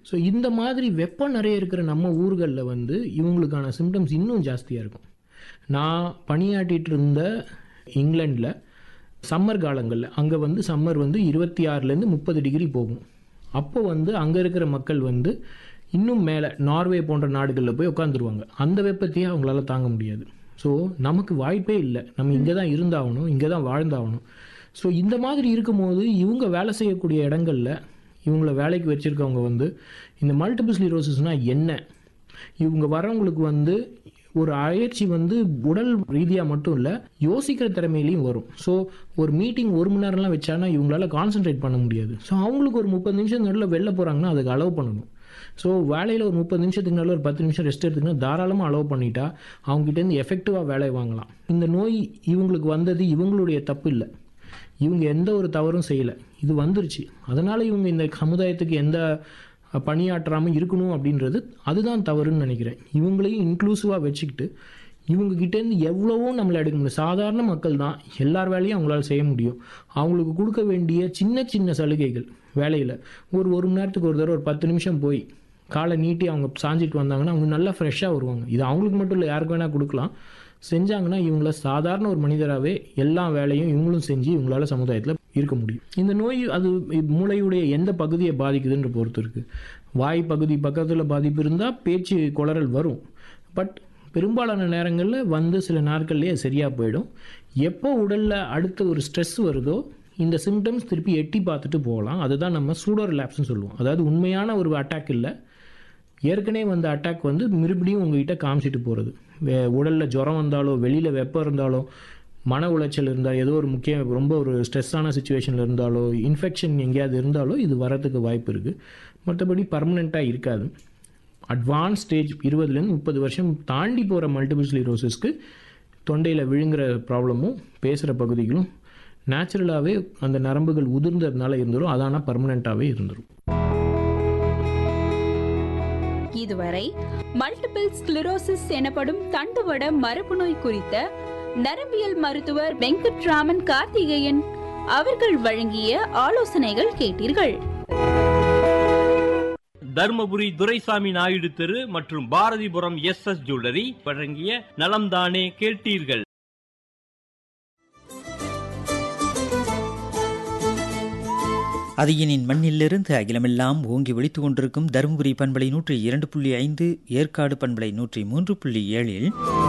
so இந்த மாதிரி வெப்பம் நிறைய இருக்கிற நம்ம ஊர்களில் வந்து இவங்களுக்கான சிம்டம்ஸ் இன்னும் ஜாஸ்தியாக இருக்கும் நான் பணியாற்றிட்டு இருந்த இங்கிலாண்டில் சம்மர் காலங்களில் அங்கே வந்து சம்மர் வந்து இருபத்தி ஆறுலேருந்து முப்பது டிகிரி போகும் அப்போ வந்து அங்கே இருக்கிற மக்கள் வந்து இன்னும் மேலே நார்வே போன்ற நாடுகளில் போய் உட்காந்துருவாங்க அந்த வெப்பத்தையே அவங்களால தாங்க முடியாது ஸோ நமக்கு வாய்ப்பே இல்லை நம்ம இங்கே தான் இருந்தாகணும் இங்கே தான் வாழ்ந்தாகணும் ஸோ இந்த மாதிரி இருக்கும்போது இவங்க வேலை செய்யக்கூடிய இடங்களில் இவங்கள வேலைக்கு வச்சுருக்கவங்க வந்து இந்த மல்டிபிள் ஸ்லீரோசிஸ்னால் என்ன இவங்க வரவங்களுக்கு வந்து ஒரு அயற்சி வந்து உடல் ரீதியாக மட்டும் இல்லை யோசிக்கிற திறமையிலையும் வரும் ஸோ ஒரு மீட்டிங் ஒரு மணி நேரம்லாம் வச்சானா இவங்களால கான்சென்ட்ரேட் பண்ண முடியாது ஸோ அவங்களுக்கு ஒரு முப்பது நிமிஷம் நடுவில் வெளில போகிறாங்கன்னா அதுக்கு அலோவ் பண்ணணும் ஸோ வேலையில் ஒரு முப்பது நிமிஷத்துக்கு நடுவில் ஒரு பத்து நிமிஷம் ரெஸ்ட் எடுத்துக்கினா தாராளமாக அலோவ் பண்ணிட்டா அவங்ககிட்டேருந்து எஃபெக்டிவாக வேலை வாங்கலாம் இந்த நோய் இவங்களுக்கு வந்தது இவங்களுடைய தப்பு இல்லை இவங்க எந்த ஒரு தவறும் செய்யலை இது வந்துருச்சு அதனால் இவங்க இந்த சமுதாயத்துக்கு எந்த பணியாற்றாமல் இருக்கணும் அப்படின்றது அதுதான் தவறுன்னு நினைக்கிறேன் இவங்களையும் இன்க்ளூசிவாக வச்சுக்கிட்டு இவங்ககிட்டேருந்து எவ்வளவோ நம்மளை எடுக்க முடியும் சாதாரண மக்கள் தான் எல்லார் வேலையும் அவங்களால செய்ய முடியும் அவங்களுக்கு கொடுக்க வேண்டிய சின்ன சின்ன சலுகைகள் வேலையில் ஒரு ஒரு மணி நேரத்துக்கு ஒரு தடவை ஒரு பத்து நிமிஷம் போய் காலை நீட்டி அவங்க சாஞ்சிட்டு வந்தாங்கன்னா அவங்க நல்லா ஃப்ரெஷ்ஷாக வருவாங்க இது அவங்களுக்கு மட்டும் இல்லை யாருக்கு வேணால் கொடுக்கலாம் செஞ்சாங்கன்னா இவங்கள சாதாரண ஒரு மனிதராகவே எல்லா வேலையும் இவங்களும் செஞ்சு இவங்களால சமுதாயத்தில் இருக்க முடியும் இந்த நோய் அது மூளையுடைய எந்த பகுதியை பாதிக்குதுன்ற பொறுத்து இருக்குது வாய் பகுதி பக்கத்தில் பாதிப்பு இருந்தால் பேச்சு குளறல் வரும் பட் பெரும்பாலான நேரங்களில் வந்து சில நாட்கள்லேயே சரியாக போயிடும் எப்போ உடலில் அடுத்த ஒரு ஸ்ட்ரெஸ் வருதோ இந்த சிம்டம்ஸ் திருப்பி எட்டி பார்த்துட்டு போகலாம் அதுதான் நம்ம சூடோ ரிலாப்ஸ்னு சொல்லுவோம் அதாவது உண்மையான ஒரு அட்டாக் இல்லை ஏற்கனவே வந்த அட்டாக் வந்து மறுபடியும் உங்ககிட்ட காமிச்சிட்டு போகிறது உடலில் ஜுரம் வந்தாலோ வெளியில் வெப்பம் இருந்தாலோ மன உளைச்சல் இருந்தால் ஏதோ ஒரு முக்கிய ரொம்ப ஒரு ஸ்ட்ரெஸ்ஸான சுச்சுவேஷனில் இருந்தாலோ இன்ஃபெக்ஷன் எங்கேயாவது இருந்தாலோ இது வரத்துக்கு வாய்ப்பு இருக்குது மற்றபடி பர்மனெண்ட்டாக இருக்காது அட்வான்ஸ் ஸ்டேஜ் இருபதுலேருந்து முப்பது வருஷம் தாண்டி போகிற மல்டிபிள் ஸ்லீரோசிஸ்க்கு தொண்டையில் விழுங்குற ப்ராப்ளமும் பேசுகிற பகுதிகளும் நேச்சுரலாகவே அந்த நரம்புகள் உதிர்ந்ததுனால இருந்துடும் அதான பர்மனெண்ட்டாகவே இருந்துடும் இதுவரை மல்டிபிள் ஸ்க்ளிரோசிஸ் எனப்படும் தண்டுவட மரபு நோய் குறித்த நரம்பியல் மருத்துவர் வெங்கட்ராமன் கார்த்திகேயன் அவர்கள் வழங்கிய ஆலோசனைகள் கேட்டீர்கள் தர்மபுரி துரைசாமி நாயுடு தெரு மற்றும் பாரதிபுரம் எஸ் எஸ் ஜுவல்லரி வழங்கிய நலம்தானே கேட்டீர்கள் அதியனின் மண்ணிலிருந்து அகிலமெல்லாம் ஓங்கி ஒழித்துக் கொண்டிருக்கும் தருமபுரி பண்பலை நூற்றி இரண்டு புள்ளி ஐந்து ஏற்காடு பண்பலை நூற்றி மூன்று புள்ளி ஏழில்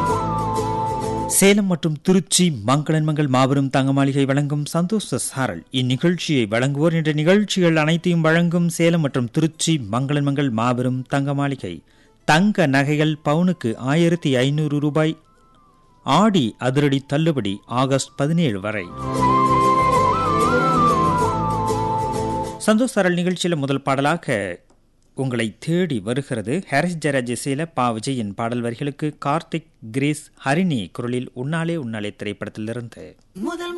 சேலம் மற்றும் திருச்சி மங்களன் மங்கள் மாபெரும் தங்க மாளிகை வழங்கும் சந்தோஷ சாரல் இந்நிகழ்ச்சியை வழங்குவோர் என்ற நிகழ்ச்சிகள் அனைத்தையும் வழங்கும் சேலம் மற்றும் திருச்சி மங்களன் மங்கள் மாபெரும் தங்க மாளிகை தங்க நகைகள் பவுனுக்கு ஆயிரத்தி ஐநூறு ரூபாய் ஆடி அதிரடி தள்ளுபடி ஆகஸ்ட் பதினேழு வரை சந்தோஷ் சரல் நிகழ்ச்சியில் முதல் பாடலாக உங்களை தேடி வருகிறது ஹாரிஸ் ஜெயராஜ் இசையில பா விஜயின் பாடல் வரிகளுக்கு கார்த்திக் கிரேஸ் ஹரிணி குரலில் உன்னாலே உன்னாலே திரைப்படத்திலிருந்து